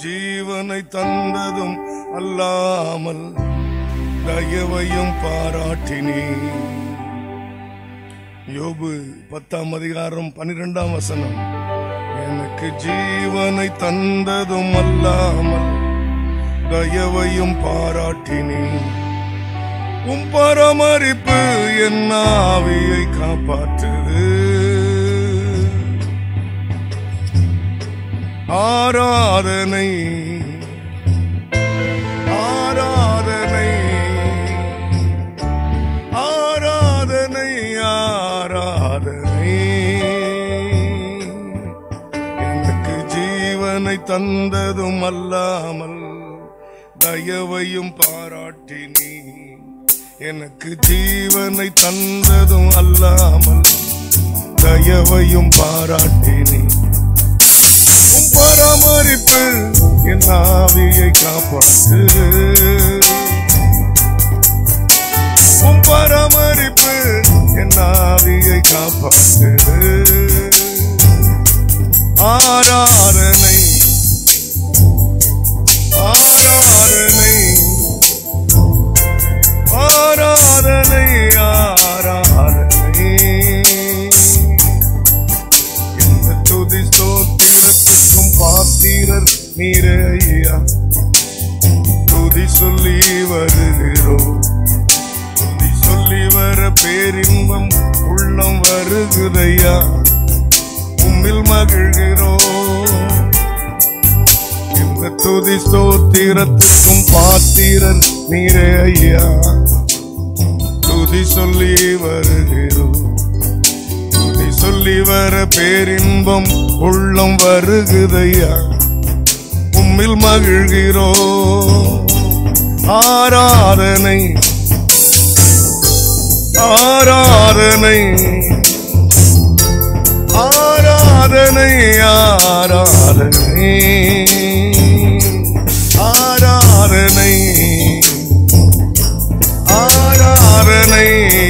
ஜீவனை தந்ததும் அல்லாமல் தயவையும் பாராட்டினே யோபு பத்தாம் அதிகாரம் பனிரெண்டாம் வசனம் எனக்கு ஜீவனை தந்ததும் அல்லாமல் தயவையும் பாராட்டினே உம் பராமரிப்பு என் ஆவியை காப்பாற்றுது ஆராதனை ஆராதனை ஆராதனை ஆராதனை எனக்கு ஜீவனை தந்ததும் அல்லாமல் தயவையும் பாராட்டினே எனக்கு ஜீவனை தந்ததும் அல்லாமல் தயவையும் பாராட்டினே உம் பராமரிப்பு என் ஆவியை காப்பாற்று உம் பராமரிப்பு என் ஆவியை காப்பாற்று ஆராதனை ஆராதனை ஆராதனை ஆராதனை இந்த துதி ஸ்தோத்திரத்துக்கும் பாத்திரர் நீரே ஐயா துதி சொல்லி வருகிறோம் துதி சொல்லி வர பேரின்பம் உள்ளம் வருகுதையா உம்மில் மகிழ்கிறோம் இந்த துதி ஸ்தோத்திரத்துக்கும் பாத்திரர் நீரே ஐயா துதி சொல்லி வருகிறோம் துதி சொல்லி வர பேரின்பம் உள்ளம் வருகுதையா உம்மில் மகிழ்கிறோம் ஆராதனை ஆராதனை ஆராதனை ஆராதனை ஆராதனை ஆராதனை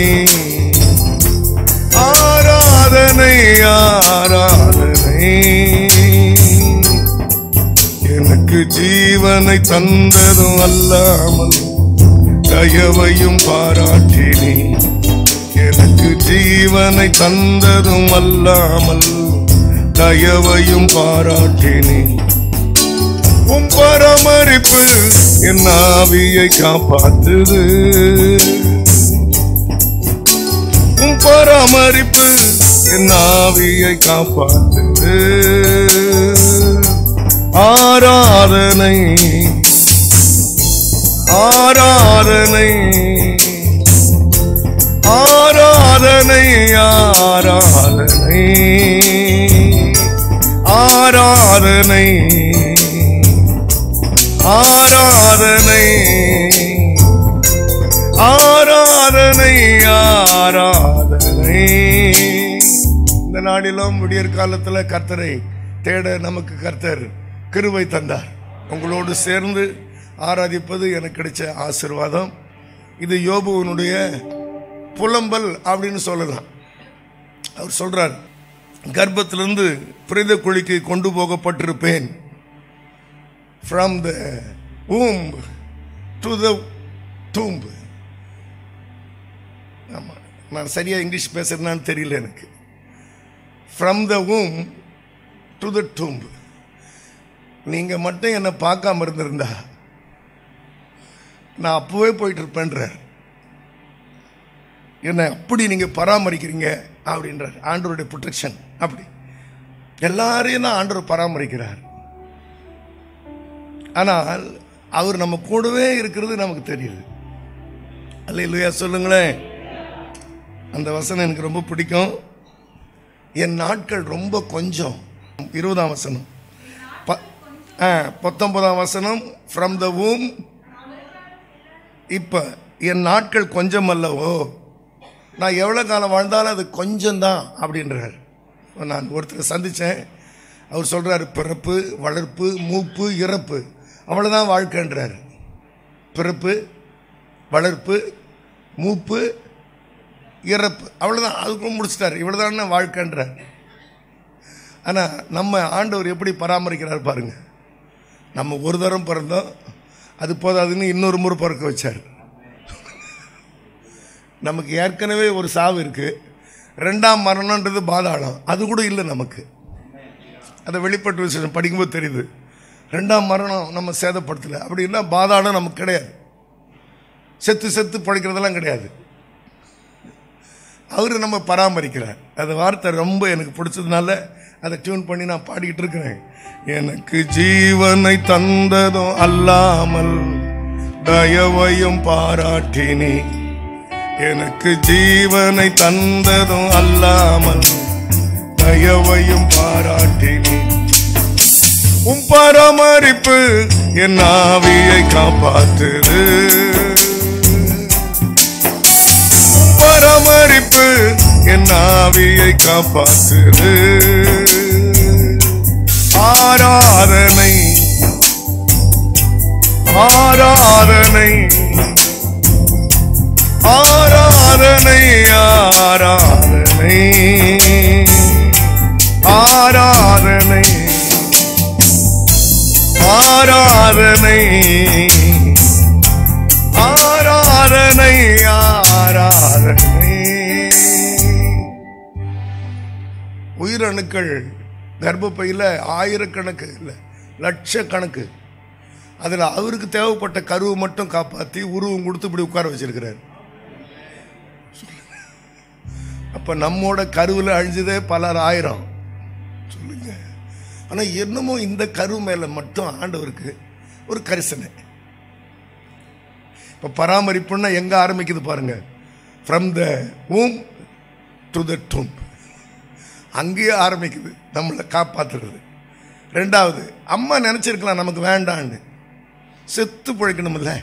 ஆராதனை ஆராதனை எனக்கு ஜீவனை தந்ததும் அல்லாமல் தயவையும் பாராட்டினே எனக்கு ஜீவனை தந்ததும் அல்லாமல் தயவையும் பாராட்டினே உம் பராமரிப்பு என் ஆவியை காப்பாற்றுது உம் பராமரிப்பு என் ஆவியை காப்பாற்றுது ஆராதனை ஆராதனை ஆராதனை ஆராதனை ஆராதனை ஆராதனை ஆராதனை ஆராதனை இந்த நாடிலும் விடியற் காலத்துல கர்த்தரை தேட நமக்கு கர்த்தர் கிருபை தந்தார் உங்களோடு சேர்ந்து ஆராதிப்பது எனக்கு கிடைச்ச ஆசிர்வாதம் இது யோபுவனுடைய புலம்பல் அப்படின்னு சொல்லலாம் அவர் சொல்றார் கர்ப்பத்திலிருந்து பிரேத குழிக்கு கொண்டு போகப்பட்டிருப்பேன் from the womb to the tomb ஆமா நான் சரியா இங்கிலீஷ் பேசுறேன்னு தெரியல எனக்கு from the womb to the tomb நீங்க மட்டும் என்னை பார்க்காம இருந்திருந்தா நான் அப்பவே போயிட்டு இருப்பேன்றார் என்னை அப்படி நீங்க பராமரிக்கிறீங்க அப்படின்றார் ஆண்டவருடைய ப்ரொடெக்ஷன் அப்படி எல்லாரையும் தான் ஆண்டவர் பராமரிக்கிறார் ஆனால் அவர் நம்ம கூடவே இருக்கிறது நமக்கு தெரியுது அல்லையா சொல்லுங்களேன் அந்த வசனம் எனக்கு ரொம்ப பிடிக்கும் என் நாட்கள் ரொம்ப கொஞ்சம் இருபதாம் வசனம் ப- ஆ, பத்தொன்பதாம் வசனம் ஃப்ரம் த womb இப்போ என் நாட்கள் கொஞ்சம் அல்லவோ நான் எவ்வளோ காலம் வாழ்ந்தாலும் அது கொஞ்சம்தான் அப்படின்றார் நான் ஒருத்தரை சந்தித்தேன் அவர் சொல்கிறாரு பிறப்பு வளர்ப்பு மூப்பு இறப்பு அவ்வளோதான் வாழ்க்கைன்றார் பிறப்பு வளர்ப்பு மூப்பு இறப்பு அவ்வளோதான் அதுக்கும் முடிச்சிட்டார் இவ்வளோதான வாழ்க்கைன்றார் ஆனால் நம்ம ஆண்டவர் எப்படி பராமரிக்கிறார் பாருங்க நம்ம ஒரு தரம் பிறந்தோம் அது போதாதுன்னு இன்னொரு முறை பிறக்க வச்சார் நமக்கு ஏற்கனவே ஒரு சாவு இருக்கு ரெண்டாம் மரணன்றது பாதாளம் அது கூட இல்லை நமக்கு அதை வெளிப்பட்டு விசேஷம் படிக்கும்போது தெரியுது ரெண்டாம் மரணம் நம்ம சேதப்படுத்தலை அப்படின்னா பாதாளம் நமக்கு கிடையாது செத்து செத்து பழைக்கிறதெல்லாம் கிடையாது அவர் நம்ம பராமரிக்கிறார் அந்த வார்த்தை ரொம்ப எனக்கு பிடிச்சதுனால அதை டியூன் பண்ணி நான் பாடிக்கிட்டு இருக்கிறேன் எனக்கு ஜீவனை தந்ததும் அல்லாமல் தயவையும் பாராட்டினே எனக்கு ஜீவனை தந்ததும் அல்லாமல் தயவையும் பாராட்டினே உன் பராமரிப்பு என் ஆவியை காப்பாற்றுது உன் பராமரிப்பு என் ஆவியை காப்பாற்றுது ஆராதனை ஆராதனை ஆராதனை ஆராதனை ஆராதனை ஆராதனை ஆராதனை ஆராதனை உயிரணுக்கள் கர்ப்பப்பையில் ஆயிரக்கணக்கு இல்லை லட்சக்கணக்கு அதில் அவருக்கு தேவைப்பட்ட கருவை மட்டும் காப்பாற்றி உருவம் கொடுத்து இப்படி உட்கார வச்சிருக்கிறார் அப்போ நம்மோட கருவில் அழிஞ்சதே பலர் ஆயிரம் சொல்லுங்க ஆனால் என்னமோ இந்த கரு மேலே மட்டும் ஆண்டவருக்கு ஒரு கரிசனை இப்போ பராமரிப்புன்னா எங்கே ஆரம்பிக்குது பாருங்க from the womb to the tomb அங்கேயே ஆரம்பிக்குது நம்மளை காப்பாற்றுறது ரெண்டாவது அம்மா நினச்சிருக்கலாம் நமக்கு வேண்டான்னு செத்து பிழைக்கணும்ல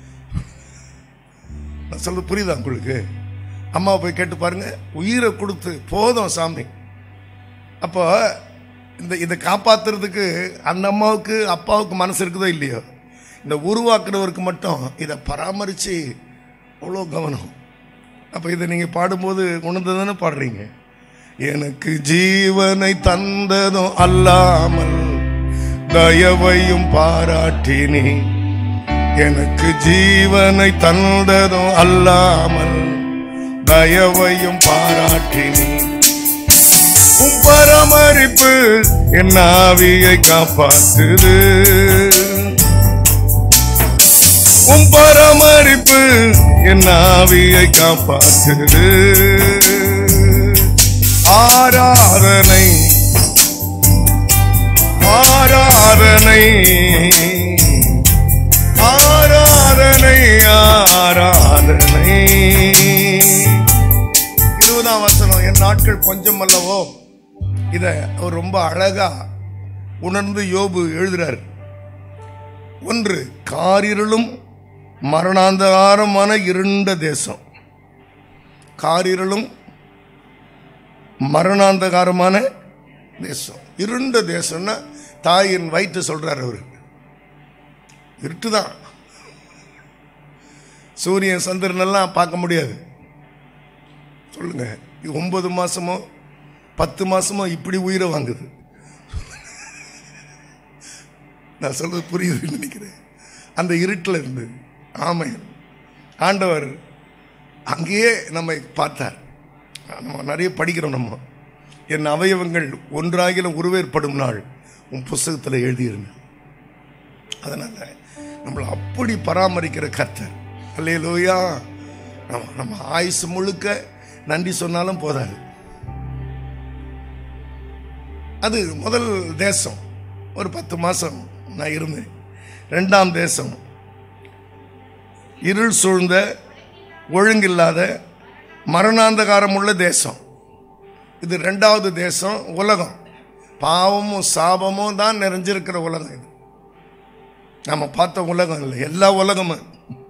நான் சொல்றது புரியுதா உங்களுக்கு அம்மாவை போய் கேட்டு பாருங்க உயிரை கொடுத்து போதும் சாமி அப்போ இந்த இதை காப்பாத்துறதுக்கு அந்த அம்மாவுக்கு அப்பாவுக்கு மனசு இருக்குதோ இல்லையோ இந்த உருவாக்குறவருக்கு மட்டும் இதை பராமரித்து அவ்வளோ கவனம் அப்போ இதை நீங்கள் பாடும்போது உணர்ந்து தானே பாடுறீங்க எனக்கு ஜீவனை தந்ததும் அல்லாமல் தயவையும் பாராட்டினே எனக்கு ஜீவனை தந்ததும் அல்லாமல் தயவையும் பாராட்டினே உன் பராமரிப்பு என் ஆவியை காப்பாற்றுது உன் பராமரிப்பு என் ஆவியை காப்பாற்றுது ஆராதனை ஆராதனை ஆராதனை ஆராதனை இருபதாம் வசனம் என் நாட்கள் கொஞ்சம் அல்லவோ இதை அவர் ரொம்ப அழகா உணர்ந்து யோபு எழுதுறார் ஒன்று காரிருளும் மரணாந்தகாரமான இருண்ட தேசம் காரிருளும் மரணாந்தகாரமான தேசம் இருண்ட தேசம்னா தாயின் வயிற்று சொல்றார் அவர் இருட்டு தான் சூரியன் சந்திரன் எல்லாம் பார்க்க முடியாது சொல்லுங்க இது ஒன்பது மாசமோ பத்து மாசமோ இப்படி உயிரை வாங்குது நான் சொல்றது புரியுதுன்னு நினைக்கிறேன் அந்த இருட்டில் இருந்து ஆமை ஆண்டவர் அங்கேயே நம்மை பார்த்தார் நம்ம நிறைய படிக்கிறோம் நம்ம என் அவயவங்கள் ஒன்றாகிலும் உருவேற்படும் நாள் உன் புஸ்தகத்தில் எழுதியிருங்க அதனால் நம்மளை அப்படி பராமரிக்கிற கர்த்தர் அல்லையிலோயா நம்ம நம்ம ஆயுசு முழுக்க நன்றி சொன்னாலும் போதாது அது முதல் தேசம் ஒரு பத்து மாதம் நான் இருந்தேன் ரெண்டாம் தேசம் இருள் சூழ்ந்த ஒழுங்கில்லாத மரணாந்தகாரம் உள்ள தேசம் இது ரெண்டாவது தேசம் உலகம் பாவமும் சாபமும் தான் நிறைஞ்சிருக்கிற உலகம் இது நம்ம பார்த்த உலகம் இல்லை எல்லா உலகமும்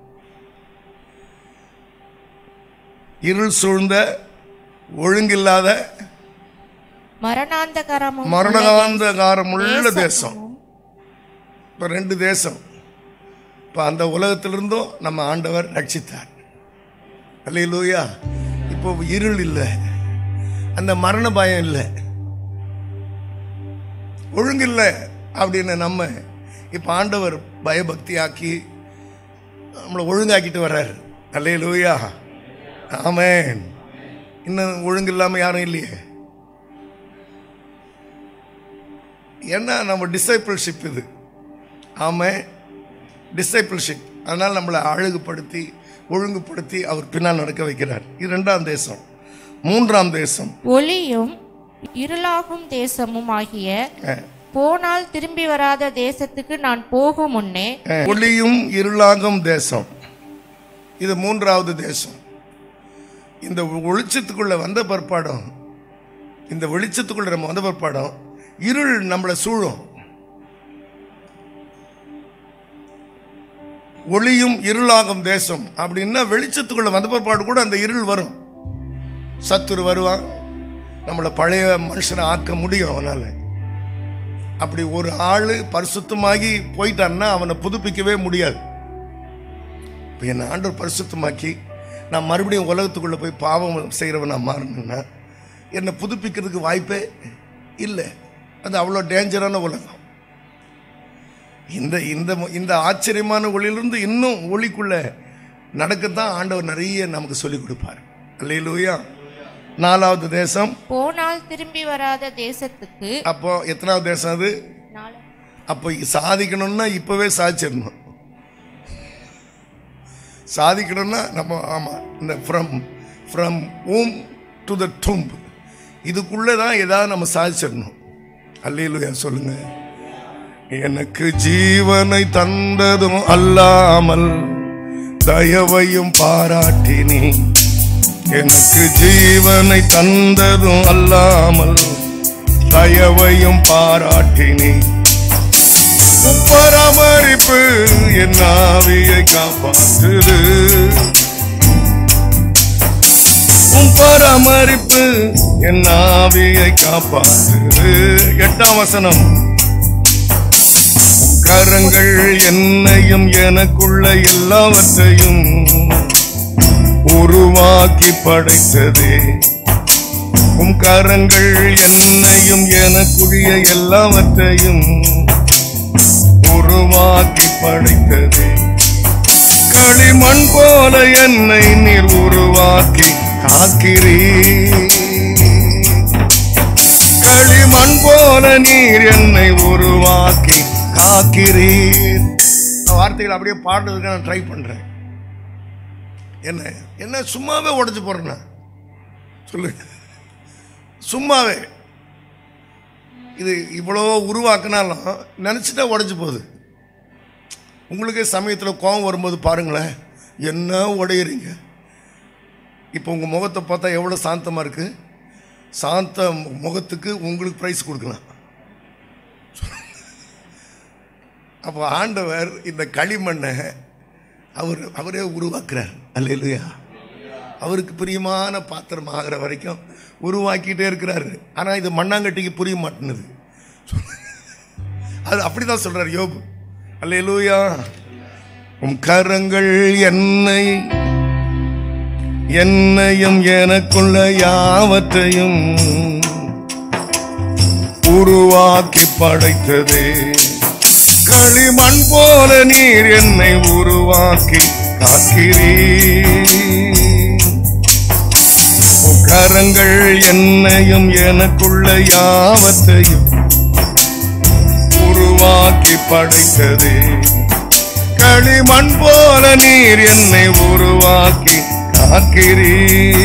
இருள் சூழ்ந்த ஒழுங்கில்லாத மரணாந்தகரமும் மரணகாந்தகாரம் உள்ள தேசம் தேசமும் இப்போ ரெண்டு தேசம் இப்போ அந்த உலகத்திலிருந்தும் நம்ம ஆண்டவர் ரட்சித்தார் அல்லையிலூயா இப்போ இருள் இல்லை அந்த மரண பயம் இல்லை ஒழுங்கில்லை அப்படின்னு நம்ம இப்போ ஆண்டவர் பயபக்தியாக்கி நம்மளை ஒழுங்காக்கிட்டு வர்றாரு அல்லே லூயா ஆமேன் இன்னும் ஒழுங்கு இல்லாமல் யாரும் இல்லையே ஏன்னா நம்ம டிசைபிள்ஷிப் இது ஆமே டிசைபிள்ஷிப் அதனால் நம்மளை அழகுபடுத்தி ஒழுங்குபடுத்தி அவர் பின்னால் நடக்க வைக்கிறார் இது ரெண்டாம் தேசம் மூன்றாம் தேசம் ஒளியும் இருளாகும் தேசமும் ஆகிய அஹ், போனால் திரும்பி வராத தேசத்துக்கு நான் போகும் முன்னே அஹ், ஒளியும் இருளாகும் தேசம் இது மூன்றாவது தேசம் இந்த வெளிச்சத்துக்குள்ள வந்த பிற்பாடும் இந்த வெளிச்சத்துக்குள்ள நம்ம வந்த பிற்பாடும் இருள் நம்மளை சூழும் ஒளியும் இருளாகும் தேசம் அப்படின்னா வெளிச்சத்துக்குள்ள வந்த பிற்பாடு கூட அந்த இருள் வரும் சத்துரு வருவான் நம்மளை பழைய மனுஷனை ஆக்க முடியும் அவனால அப்படி ஒரு ஆள் பரிசுத்தமாகி போயிட்டான்னா அவனை புதுப்பிக்கவே முடியாது இப்போ என்னை ஆண்டவர் பரிசுத்தமாக்கி நான் மறுபடியும் உலகத்துக்குள்ளே போய் பாவம் செய்கிறவன் நான் மாறணும்னா என்னை புதுப்பிக்கிறதுக்கு வாய்ப்பே இல்லை அது அவ்வளோ டேஞ்சரான உலகம் இந்த இந்த இந்த ஆச்சரியமான ஒளியிலிருந்து இன்னும் ஒளிக்குள்ள நடக்கத்தான் ஆண்டவர் நிறைய நமக்கு சொல்லிக் கொடுப்பார் அல்லையிலூயா நாலாவது தேசம் போனால் திரும்பி வராத தேசத்துக்கு அப்போ எத்தனாவது தேசம் அது நாலு அப்போ சாதிக்கணும்னா இப்போவே சாதிச்சிடணும் சாதிக்கணும்னா நம்ம ஆமாம் இந்த from from womb to the tomb இதுக்குள்ளே தான் ஏதாவது நம்ம சாதிச்சிடணும் அல்லையிலுயா சொல்லுங்க எனக்கு ஜீவனை தந்ததும் அல்லாமல் தயவையும் பாராட்டினே எனக்கு ஜீவனை தந்ததும் அல்லாமல் தயவையும் பாராட்டினே உம் பராமரிப்பு என் ஆவியை காப்பாற்றுது உம் பராமரிப்பு என் ஆவியை காப்பாற்றுது எட்டாம் வசனம் உம் கரங்கள் என்னையும் எனக்குள்ள எல்லாவற்றையும் உருவாக்கி படைத்ததே உம் கரங்கள் என்னையும் எனக்குரிய எல்லாவற்றையும் உருவாக்கி படைத்ததே களிமண் போல என்னை நீர் உருவாக்கி காக்கிறீ களிமண் போல நீர் என்னை உருவாக்கி காக்கிறீர் நான் வார்த்தைகள் அப்படியே பாடுறதுக்கு நான் ட்ரை பண்றேன் என்ன என்ன சும்மாவே உடைச்சு போடுறேன் சொல்லு சும்மாவே இது இவ்வளோ உருவாக்குனாலும் நினச்சிட்டா உடைஞ்சு போகுது உங்களுக்கே சமயத்தில் கோபம் வரும்போது பாருங்களேன் என்ன உடையிறீங்க இப்போ உங்கள் முகத்தை பார்த்தா எவ்வளோ சாந்தமாக இருக்குது சாந்த முகத்துக்கு உங்களுக்கு ப்ரைஸ் கொடுக்கலாம் அப்போ ஆண்டவர் இந்த களிமண்ணை அவர் அவரே உருவாக்குறார் அல்லையா அவருக்கு பிரியமான பாத்திரம் ஆகிற வரைக்கும் உருவாக்கிட்டே இருக்கிறாரு ஆனால் இது மண்ணாங்கட்டிக்கு புரிய மாட்டேனுது அது அப்படிதான் சொல்றார் யோபு அல்லேலூயா உம் கரங்கள் என்னை என்னையும் எனக்குள்ள யாவற்றையும் உருவாக்கி படைத்ததே களிமண் போல நீர் என்னை உருவாக்கி காக்கிறீர் உம் கரங்கள் என்னையும் எனக்குள்ள யாவற்றையும் உருவாக்கி படைத்ததே களிமண் போல நீர் என்னை உருவாக்கி காக்கிறீ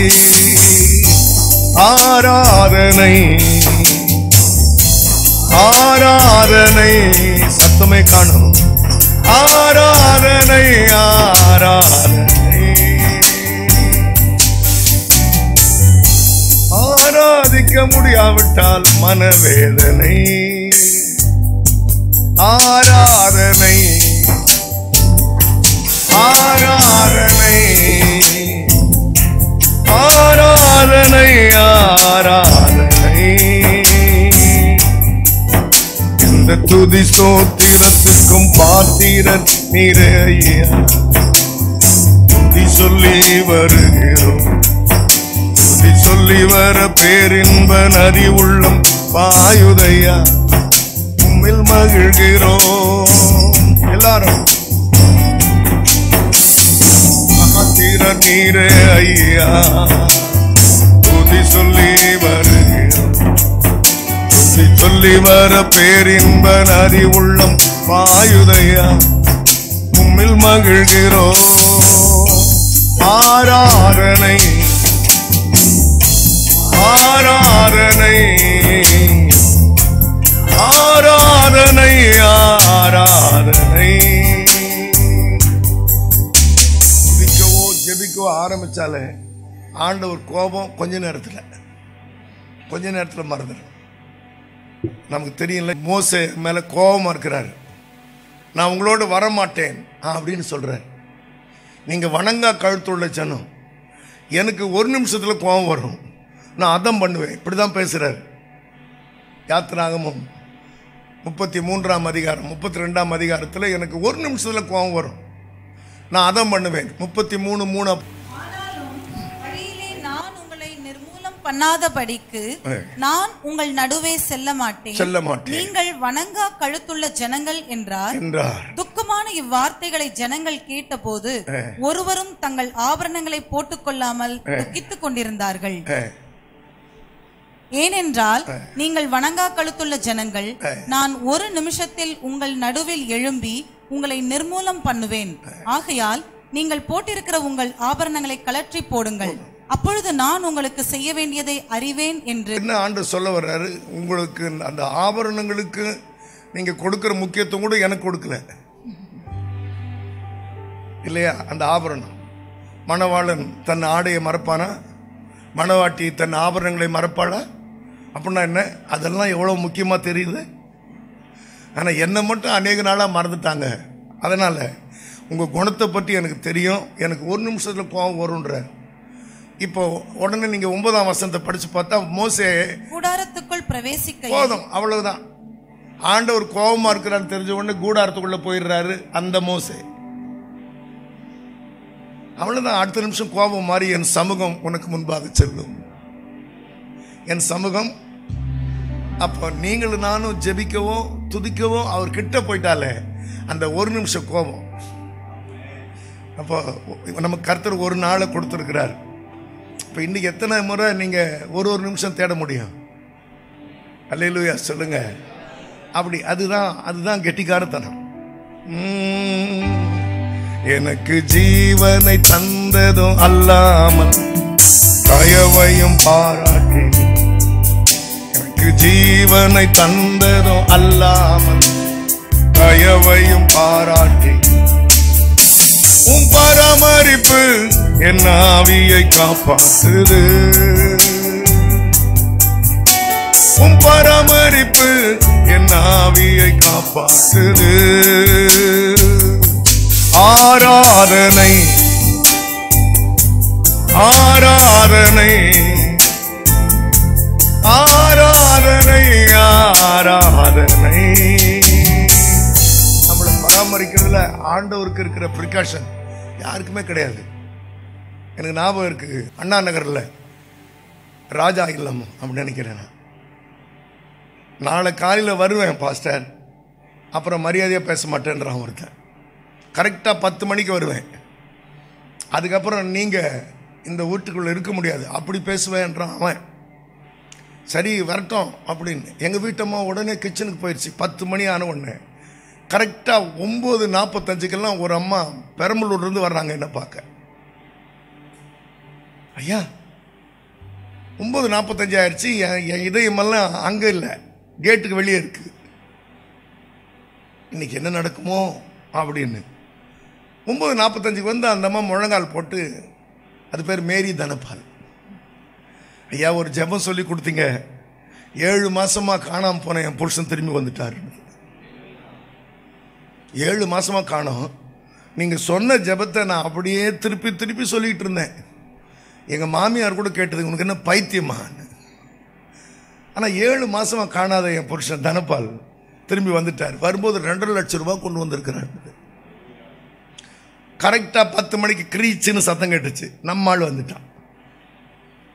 ஆராதனை ஆராதனை சத்தமே காணும் ஆராதனை ஆராதனை ஆராதிக்க முடியாவிட்டால் மனவேதனை ஆராதனை ஆராதனை ஆராதனை ஆராதனை இந்த துதி ஸ்தோத்திரத்துக்கும் பாத்திரன் நிறைய துதி சொல்லி வருகிறோம் துதி சொல்லி வர பேரின்ப நதி உள்ளம் பாயுதையா உம்மில் மகிழ்ச்சி மகிழ்கிறோம் எல்லாரும் மகத்திர நீரே ஐயா துதி சொல்லி வருகிறோம் துதி சொல்லி வர பேரின்ப நதி உள்ளம் வாயுதையா உம்மில் மகிழ்கிறோம் ஆராதனை ஆராதனை ஆராதனை ஆராதனை துதிக்கவோ ஜெபிக்கவோ ஆரம்பிச்சாலே ஆண்டவர் கோபம் கொஞ்ச நேரத்தில் கொஞ்ச நேரத்தில் மறந்துடும் நமக்கு தெரியல மோசே மேலே கோபமாக இருக்கிறாரு நான் உங்களோடு வரமாட்டேன் அப்படின்னு சொல்கிறார் நீங்கள் வணங்கா கழுத்துள்ள ஜனம் எனக்கு ஒரு நிமிஷத்தில் கோபம் வரும் நான் அதம் பண்ணுவேன் இப்படி தான் பேசுகிறார் யாத்திராகமும் முப்பத்தி மூன்றாம் அதிகாரம் முப்பத்தி ரெண்டாம் அதிகாரத்தில் எனக்கு ஒரு நிமிஷத்தில் கோபம் வரும் நான் அதம் பண்ணுவேன் முப்பத்தி மூணு மூணு ஆனாலும் வழியிலே நான் உங்களை நிர்மூலம் பண்ணாதபடிக்கு ஏ. நான் உங்கள் நடுவே செல்ல மாட்டேன் செல்ல மாட்டேன். நீங்கள் வணங்கா கழுத்துள்ள ஜனங்கள் என்றார் என்றார் துக்கமான இவ்வார்த்தைகளை ஜனங்கள் கேட்டபோது ஒருவரும் தங்கள் ஆபரணங்களை போட்டுக்கொள்ளாமல் துக்கித்துக் கொண்டிருந்தார்கள் ஏ, ஏனென்றால் நீங்கள் வணங்கா கழுத்துள்ள ஜனங்கள் நான் ஒரு நிமிஷத்தில் உங்கள் நடுவில் எழும்பி உங்களை நிர்மூலம் பண்ணுவேன் ஆகையால் நீங்கள் போட்டிருக்கிற உங்கள் ஆபரணங்களை கலற்றி போடுங்கள் அப்பொழுது நான் உங்களுக்கு செய்ய வேண்டியதை அறிவேன் என்று என்ன ஆண்டு சொல்ல வர்றாரு உங்களுக்கு அந்த ஆபரணங்களுக்கு நீங்க கொடுக்கிற முக்கியத்துவம் கூட எனக்கு கொடுக்கல இல்லையா அந்த ஆபரணம் மணவாளன் தன் ஆடையை மறப்பானா மணவாட்டி தன் ஆபரணங்களை மறப்பாளா அப்படின்னா என்ன அதெல்லாம் எவ்வளோ முக்கியமாக தெரியுது ஆனால் என்னை மட்டும் அநேக நாளாக மறந்துட்டாங்க அதனால் உங்கள் குணத்தை பற்றி எனக்கு தெரியும் எனக்கு ஒரு நிமிஷத்தில் கோபம் வரும்ன்ற இப்போ உடனே நீங்கள் ஒன்பதாம் வசனத்தை படித்து பார்த்தா மோசே கூடாரத்துக்குள் பிரவேசிக்க போதும் அவ்வளவுதான் ஆண்டவர் கோபமா இருக்கிறான்னு தெரிஞ்ச உடனே கூடாரத்துக்குள்ள போயிடுறாரு அந்த மோசே அவ்வளவுதான் அடுத்த நிமிஷம் கோபம் மாறி என் சமூகம் உனக்கு முன்பாக செல்லும் என் சமூகம் அப்போ நீங்களும் நானும் ஜெபிக்கவோ துதிக்கவோ அவர் கிட்ட போயிட்டாலே அந்த ஒரு நிமிஷம் கோபம் அப்போ நம்ம கர்த்தர் ஒரு நாளை கொடுத்துருக்கிறார் இப்போ இன்னைக்கு எத்தனை முறை நீங்கள் ஒரு ஒரு நிமிஷம் தேட முடியும் அல்லேலூயா சொல்லுங்க அப்படி அதுதான் அதுதான் கெட்டிக்காரத்தனம் உம், எனக்கு ஜீவனை தந்ததும் அல்லாமல் தயவையும் பாராட்டி எனக்கு ஜீவனை தந்ததும் அல்லாமல் தயவையும் பாராட்டி உன் பராமரிப்பு என் ஆவியை காப்பாற்றுது உன் பராமரிப்பு என் ஆவியை காப்பாற்றுது ஆராதனை ஆராதனை ஆராதனை ஆராதனை நம்மளை பராமரிக்கிறதுல ஆண்டவருக்கு இருக்கிற ப்ரிகாஷன் யாருக்குமே கிடையாது எனக்கு ஞாபகம் இருக்கு அண்ணா நகரில் ராஜா இல்லம் அப்படின்னு நினைக்கிறேன் நான் நாளை காலையில் வருவேன் பாஸ்டர் அப்புறம் மரியாதையாக பேச மாட்டேன்றான் ஒருத்தன் கரெக்டாக பத்து மணிக்கு வருவேன் அதுக்கப்புறம் நீங்கள் இந்த வீட்டுக்குள்ளே இருக்க முடியாது அப்படி பேசுவேன்றான் அவன் சரி வரட்டும் அப்படின்னு எங்கள் வீட்டம்மா உடனே கிச்சனுக்கு போயிடுச்சு பத்து மணி ஆன உடனே கரெக்டாக ஒம்பது நாற்பத்தஞ்சுக்கெல்லாம் ஒரு அம்மா பெரம்பலூர்லேருந்து வர்றாங்க என்ன பார்க்க ஐயா ஒம்பது நாற்பத்தஞ்சு ஆயிடுச்சு என் என் இதயமெல்லாம் அங்கே இல்லை கேட்டுக்கு வெளியே இருக்கு இன்னைக்கு என்ன நடக்குமோ அப்படின்னு ஒம்பது நாற்பத்தஞ்சுக்கு வந்து அந்த அம்மா முழங்கால் போட்டு அது பேர் மேரி தனபால் ஐயா ஒரு ஜெபம் சொல்லி கொடுத்தீங்க ஏழு மாசமா காணாம போன என் புருஷன் திரும்பி வந்துட்டாரு ஏழு மாசமா காணோம் நீங்க சொன்ன ஜெபத்தை நான் அப்படியே திருப்பி திருப்பி சொல்லிட்டு இருந்தேன் எங்க மாமியார் கூட கேட்டது உனக்கு என்ன பைத்தியமான்னு ஆனா ஏழு மாசமா காணாத என் புருஷன் தனபால் திரும்பி வந்துட்டார் வரும்போது ரெண்டரை லட்சம் ரூபாய் கொண்டு வந்திருக்கிறார் கரெக்டா பத்து மணிக்கு கிரீச்சுன்னு சத்தம் கேட்டுச்சு நம்ம ஆள் வந்துட்டான்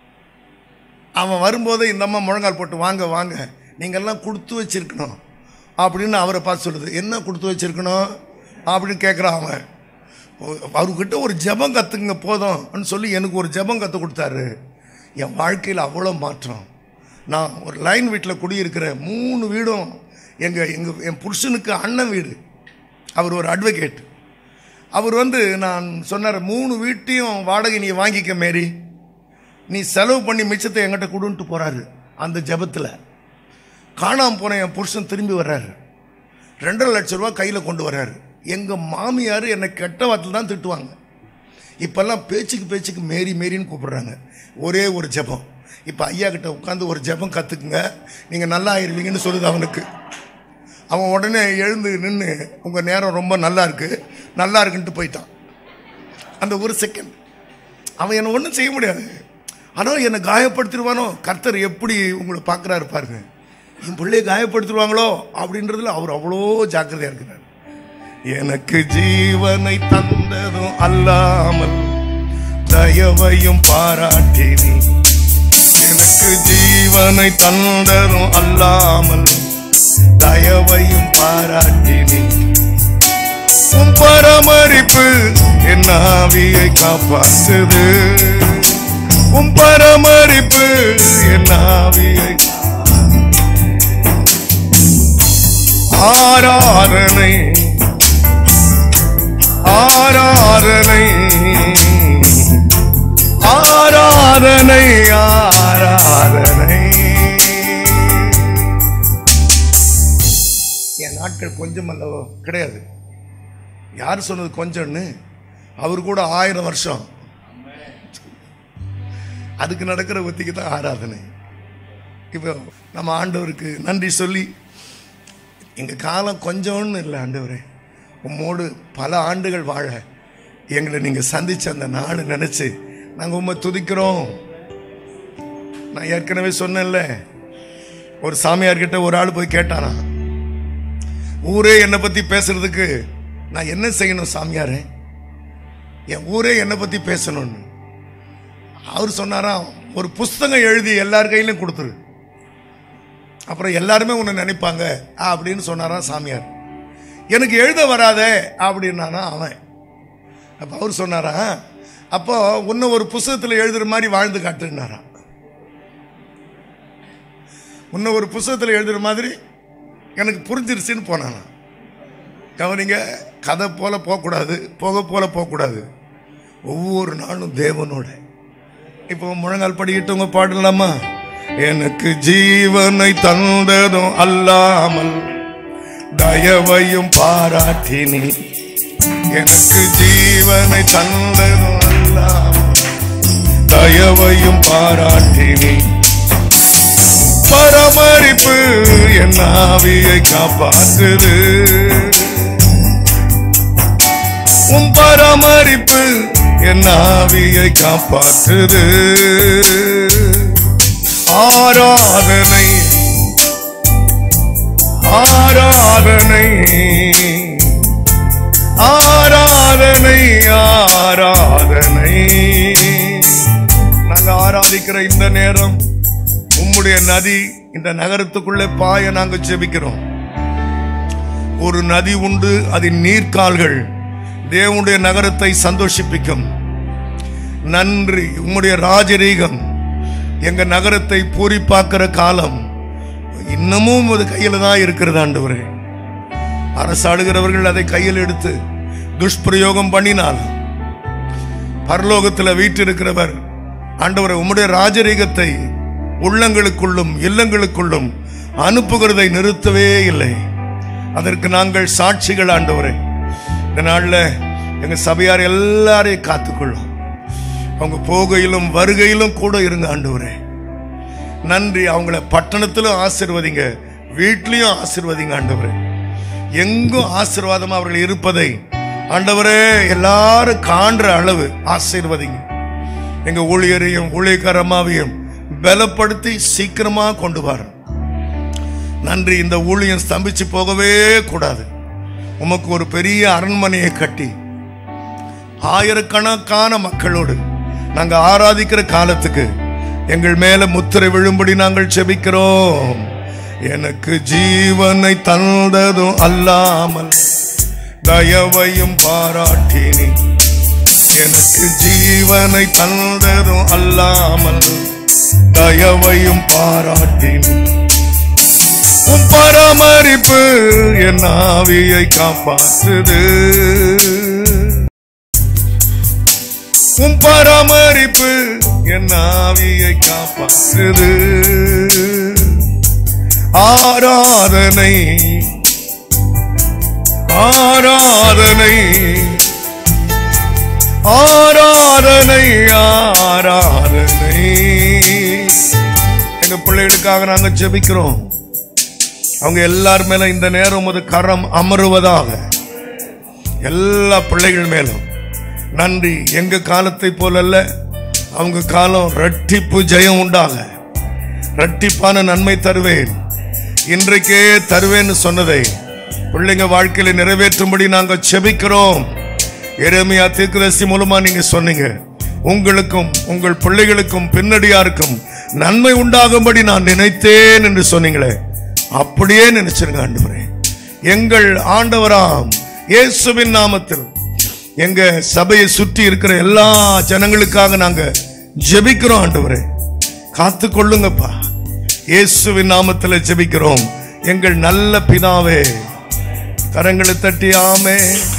அவன் வரும்போதே இந்த அம்மா முழங்கால் போட்டு வாங்க வாங்க நீங்கள்லாம் கொடுத்து வச்சிருக்கணும் அப்படின்னு அவரை பார்த்து சொல்லுது என்ன கொடுத்து வச்சிருக்கணும் அப்படின்னு கேட்குறான் அவன் ஓ, அவர்கிட்ட ஒரு ஜெபம் கற்றுங்க போதும்னு சொல்லி எனக்கு ஒரு ஜெபம் கற்றுக் கொடுத்தாரு என் வாழ்க்கையில் அவ்வளோ மாற்றம் நான் ஒரு லைன் வீட்டில் குடியிருக்கிற மூணு வீடும் எங்கள் எங்கள் என் புருஷனுக்கு அண்ணன் வீடு அவர் ஒரு அட்வொகேட் அவர் வந்து நான் சொன்னார் மூணு வீட்டையும் வாடகை நீ வாங்கிக்க மேரி நீ செலவு பண்ணி மிச்சத்தை என்கிட்ட கொடுன்ட்டு போகிறாரு அந்த ஜெபத்தில் காணாமல் போன என் புருஷன் திரும்பி வர்றாரு ரெண்டரை லட்ச ரூபா கையில் கொண்டு வர்றாரு எங்கள் மாமியார் என்னை கெட்ட வார்த்தையில் தான் திட்டுவாங்க இப்போல்லாம் பேச்சுக்கு பேச்சுக்கு மேரி மேரின்னு கூப்பிடுறாங்க ஒரே ஒரு ஜெபம் இப்போ ஐயா கிட்ட உட்காந்து ஒரு ஜெபம் கற்றுக்குங்க நீங்கள் நல்லா ஆயிருவீங்கன்னு சொல்லுது அவனுக்கு அவன் உடனே எழுந்து நின்று உங்கள் நேரம் ரொம்ப நல்லா இருக்கு நல்லா இருக்குன்ட்டு போயிட்டான் அந்த ஒரு செகண்ட் அவன் என்னை ஒன்றும் செய்ய முடியாது ஆனால் என்னை காயப்படுத்திடுவானோ கர்த்தர் எப்படி உங்களை பார்க்குறாரு பாருங்க என் பிள்ளையை காயப்படுத்திடுவாங்களோ அப்படின்றதுல அவர் அவ்வளோ ஜாக்கிரதையாக இருக்கிறார் எனக்கு ஜீவனை தந்ததும் அல்லாமல் தயவையும் பாராட்டினி எனக்கு ஜீவனை தந்ததும் அல்லாமல் தயவையும் பாராட்டினி உன் பராமரிப்பு என் ஆவியை காப்பாற்றுது உன் பராமரிப்பு என் ஆவியை ஆராதனை ஆராதனை ஆராதனை ஆராதனை என் நாட்கள் கொஞ்சம் அல்லவோ கிடையாது யார் சொன்னது கொஞ்சம்னு அவர் கூட ஆயிரம் வருஷம் அதுக்கு நடக்கிற ஒத்திக்கு தான் ஆராதனை இப்போ நம்ம ஆண்டவருக்கு நன்றி சொல்லி எங்கள் காலம் கொஞ்சம்னு இல்லை ஆண்டவரே உம்மோடு பல ஆண்டுகள் வாழ எங்களை நீங்கள் சந்திச்ச அந்த நாள் நினச்சி நாங்கள் உண்மை துதிக்கிறோம் நான் ஏற்கனவே சொன்னேன்ல ஒரு சாமியார்கிட்ட ஒரு ஆள் போய் கேட்டாராம் ஊரே என்னை பற்றி பேசுறதுக்கு நான் என்ன செய்யணும் சாமியாரே என் ஊரே என்னை பற்றி பேசணும்னு அவர் சொன்னாராம் ஒரு புஸ்தகம் எழுதி எல்லார் கையிலும் கொடுத்துரு அப்புறம் எல்லாருமே உன்னை நினைப்பாங்க அப்படின்னு சொன்னாராம் சாமியார் எனக்கு எழுத வராதே அப்படின்னானா அவன் அப்போ அவர் சொன்னாரா அப்போ உன்னை ஒரு புஸ்தகத்தில் எழுதுற மாதிரி வாழ்ந்து காட்டுனாராம் உன்னை ஒரு புஸ்தகத்தில் எழுதுற மாதிரி எனக்கு புரிஞ்சிருச்சுன்னு போனானா கவனிங்க கதை போல போகக்கூடாது போக போல போகக்கூடாது ஒவ்வொரு நாளும் தேவனோட இப்போ முழங்கால் படிக்கிட்டவங்க பாடலாமா எனக்கு ஜீவனை தந்ததும் அல்லாமல் தயவையும் பாராட்டினி எனக்கு ஜீவனை தந்ததும் அல்லாமல் தயவையும் பாராட்டினி பராமரிப்பு என் ஆவியை காப்பாற்றுது உன் பராமரிப்பு என் ஆவியை காப்பாற்றுது ஆராதனை ஆராதனை ஆராதனை ஆராதனை நாங்க ஆராதிக்கிற இந்த நேரம் உம்முடைய நதி இந்த நகரத்துக்குள்ளே பாய நாங்க ஜெபிக்கிறோம் ஒரு நதி உண்டு அதன் நீர்க்கால்கள் தேவனுடைய நகரத்தை சந்தோஷிப்பிக்கும் நன்றி உம்முடைய ராஜரீகம் எங்க நகரத்தை பூரிப்பாக்குற காலம் இன்னமும் அது கையில தான் இருக்கிறது ஆண்டவரே அரசாளுகிறவர்கள் அதை கையில் எடுத்து துஷ்பிரயோகம் பண்ணினால் பரலோகத்தில் வீற்றிருக்கிறவர் ஆண்டவரை உம்முடைய ராஜரீகத்தை உள்ளங்களுக்குள்ளும் இல்லங்களுக்குள்ளும் அனுப்புகிறதை நிறுத்தவே இல்லை அதற்கு நாங்கள் சாட்சிகள் ஆண்டவரே இந்த நாளில் எங்க சபையார் எல்லாரையும் காத்துக்கொள்ளும் அவங்க போகையிலும் வருகையிலும் கூட இருங்க ஆண்டவரே நன்றி அவங்கள பட்டணத்திலும் ஆசிர்வதிங்க வீட்லயும் ஆசிர்வதிங்க ஆண்டவரே எங்கும் ஆசீர்வாதமா அவர்கள் இருப்பதை ஆண்டவரே எல்லாரும் காண்ற அளவு ஆசீர்வதிங்க எங்க ஊழியரையும் ஊழியக்காரமாவையும் பலப்படுத்தி சீக்கிரமா கொண்டு வர நன்றி இந்த ஊழியம் ஸ்தம்பிச்சு போகவே கூடாது உமக்கு ஒரு பெரிய அரண்மனையை கட்டி ஆயிரக்கணக்கான மக்களோடு நாங்க ஆராதிக்கிற காலத்துக்கு எங்கள் மேல முத்திரை விழும்படி நாங்கள் செபிக்கிறோம் எனக்கு ஜீவனை தந்ததும் அல்லாமல் தயவையும் பாராட்டினி எனக்கு ஜீவனை தந்ததும் அல்லாமல் தயவையும் பாராட்டினி உன் பராமரிப்பு என் ஆவியை காப்பாற்றுது உன் பராமரிப்பு என் ஆவியை காப்பாற்றுது ஆராதனை ஆராதனை ஆராதனை ஆராதனை எங்க பிள்ளைகளுக்காக நாங்க ஜெபிக்கிறோம் அவங்க எல்லார் மேல இந்த நேரம் ஒரு கரம் அமருவதாக எல்லா பிள்ளைகள் மேலும் நன்றி எங்க காலத்தை போலல்ல அவங்க காலம் ரட்டிப்பு ஜெயம் உண்டாக ரட்டிப்பான நன்மை தருவேன் இன்றைக்கே தருவேன்னு சொன்னதை பிள்ளைங்க வாழ்க்கையில நிறைவேற்றும்படி நாங்க செபிக்கிறோம் எரேமியா தீர்க்கதரிசி மூலமா நீங்க சொன்னீங்க உங்களுக்கும் உங்கள் பிள்ளைகளுக்கும் பின்னடியாருக்கும் நன்மை உண்டாகும்படி நான் நினைத்தேன் என்று சொன்னீங்களே அப்படியே நினைச்சிருங்க ஆண்டவரே எங்கள் ஆண்டவராம் இயேசுவின் நாமத்தில் எங்க சபையை சுற்றி இருக்கிற எல்லா ஜனங்களுக்காக நாங்க ஜெபிக்கிறோம் ஆண்டவரே காத்து கொள்ளுங்கப்பா இயேசுவின் நாமத்துல ஜெபிக்கிறோம் எங்கள் நல்ல பிதாவே கரங்களை தட்டி ஆமே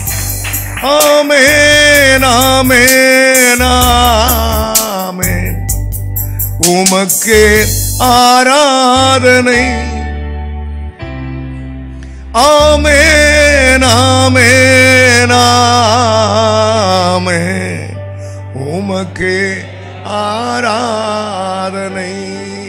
ஆமேன் ஆமேன் ஆமேன் உமக்கே ஆராதனை ஆமேன் ஆமேன் ஆமேன் உமக்கே ஆராதனை